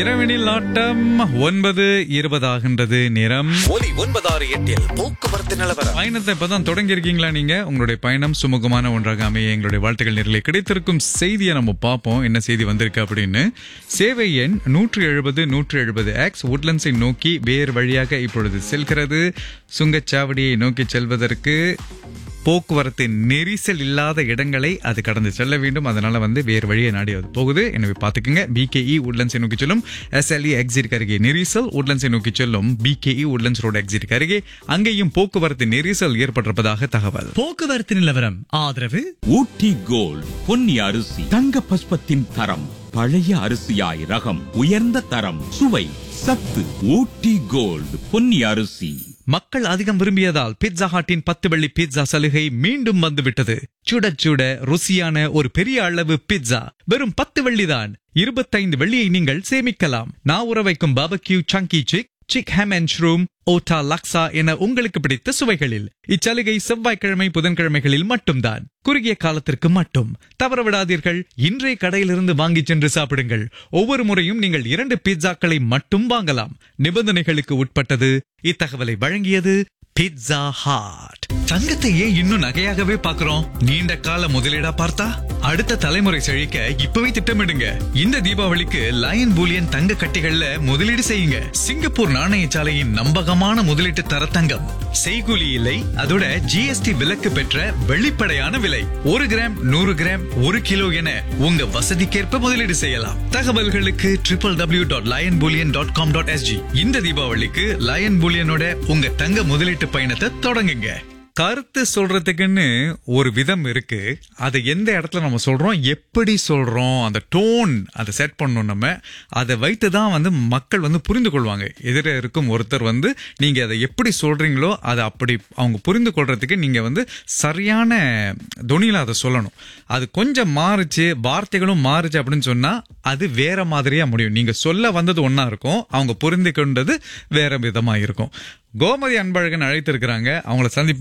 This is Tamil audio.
இரவெனில் ஆட்டம் ஒன்பது இருபதாகின்றது நிறம் ஒலி ஒன்பதாறு எட்டில் போக்குவரத்து நிலவரம் பயணத்தை இப்பதான் தொடங்கி இருக்கீங்களா நீங்க உங்களுடைய பயணம் சுமூகமான ஒன்றாக அமைய எங்களுடைய வாழ்த்துக்கள் நேரிலே கிடைத்திருக்கும் செய்தியை நம்ம பார்ப்போம் என்ன செய்தி வந்திருக்கு அப்படின்னு சேவை எண் நூற்று எழுபது நூற்று எழுபது எக்ஸ் உட்லண்ட்ஸை நோக்கி வேறு வழியாக இப்பொழுது செல்கிறது சுங்கச்சாவடியை நோக்கி செல்வதற்கு போக்குவரத்து நெரிசல் இல்லாத இடங்களை அது கடந்து செல்ல வேண்டும் அதனால வந்து வேறு வழியை நாடி அது போகுது எனவே பார்த்துக்குங்க பிகேஇ உட்லண்ட்ஸை நோக்கி செல்லும் எஸ்எல்இ எக்ஸிட் அருகே நெரிசல் உட்லண்ட்ஸை நோக்கி செல்லும் பிகேஇ உட்லண்ட்ஸ் ரோடு எக்ஸிட் அருகே அங்கேயும் போக்குவரத்து நெரிசல் ஏற்பட்டிருப்பதாக தகவல் போக்குவரத்து நிலவரம் ஆதரவு ஊட்டி கோல்ட் பொன்னி அரிசி தங்க பஸ்பத்தின் தரம் பழைய அரிசியாய் ரகம் உயர்ந்த தரம் சுவை சத்து ஊட்டி கோல்ட் பொன்னி அரிசி மக்கள் அதிகம் விரும்பியதால் பிட்சா ஹாட்டின் பத்து வெள்ளி பீட்சா சலுகை மீண்டும் வந்துவிட்டது சுட சுட ருசியான ஒரு பெரிய அளவு பிட்சா வெறும் பத்து வெள்ளிதான் இருபத்தைந்து வெள்ளியை நீங்கள் சேமிக்கலாம் நான் உற வைக்கும் barbecue chunky chick chick ham and shroom otah laksa என உங்களுக்கு பிடித்த சுவைகளில் இச்சலுகை செவ்வாய்க்கிழமை புதன்கிழமைகளில் மட்டும்தான் குறுகிய காலத்திற்கு மட்டும் தவறவிடாதீர்கள் இன்றைய கடையிலிருந்து வாங்கி சென்று சாப்பிடுங்கள் ஒவ்வொரு முறையும் நீங்கள் இரண்டு பீட்சாக்களை மட்டும் வாங்கலாம் நிபந்தனைகளுக்கு உட்பட்டது இத்தகவலை வழங்கியது பிட்சா ஹாட் தங்கத்தை ஏன் இன்னும் நகையாகவே பார்க்கிறோம் நீண்ட கால முதலீடா பார்த்தா அடுத்த தலைமுறை செழிக்க இப்பவே திட்டமிடுங்க இந்த தீபாவளிக்கு லயன் பூலியன் தங்க கட்டிகள்ல முதலீடு செய்யுங்க சிங்கப்பூர் நாணயசாலையின் நம்பகமான முதலீட்டு தர தங்கம் செய்கூலி இல்லை அதோட ஜிஎஸ்டி விலக்கு பெற்ற வெளிப்படையான விலை ஒரு கிராம் நூறு கிராம் ஒரு கிலோ என உங்க வசதிக்கேற்ப முதலீடு செய்யலாம் தகவல்களுக்கு triple W dot Lion bullion dot com dot SG இந்த தீபாவளிக்கு லயன் பூலியனோட உங்க தங்க முதலீட்டு பயணத்தை தொடங்குங்க கருத்து சொல்றதுக்குன்னு ஒரு விதம் இருக்கு அதை எந்த இடத்துல நம்ம சொல்றோம் எப்படி சொல்றோம் அந்த டோன் அதை செட் பண்ணணும் நம்ம அதை வைத்து தான் வந்து மக்கள் வந்து புரிந்து கொள்வாங்க எதிர இருக்கும் ஒருத்தர் வந்து நீங்க அதை எப்படி சொல்றீங்களோ அதை அப்படி அவங்க புரிந்து கொள்றதுக்கு நீங்க வந்து சரியான துணியில அதை சொல்லணும் அது கொஞ்சம் மாறுச்சு வார்த்தைகளும் மாறுச்சு அப்படின்னு சொன்னா அது வேற மாதிரியா முடியும் நீங்க சொல்ல வந்தது ஒண்ணா இருக்கும் அவங்க புரிந்து கொண்டது வேற விதமா இருக்கும் கோமதி அன்பழகன் அழைத்திருக்கிறாங்க அவங்கள சந்திப்போம்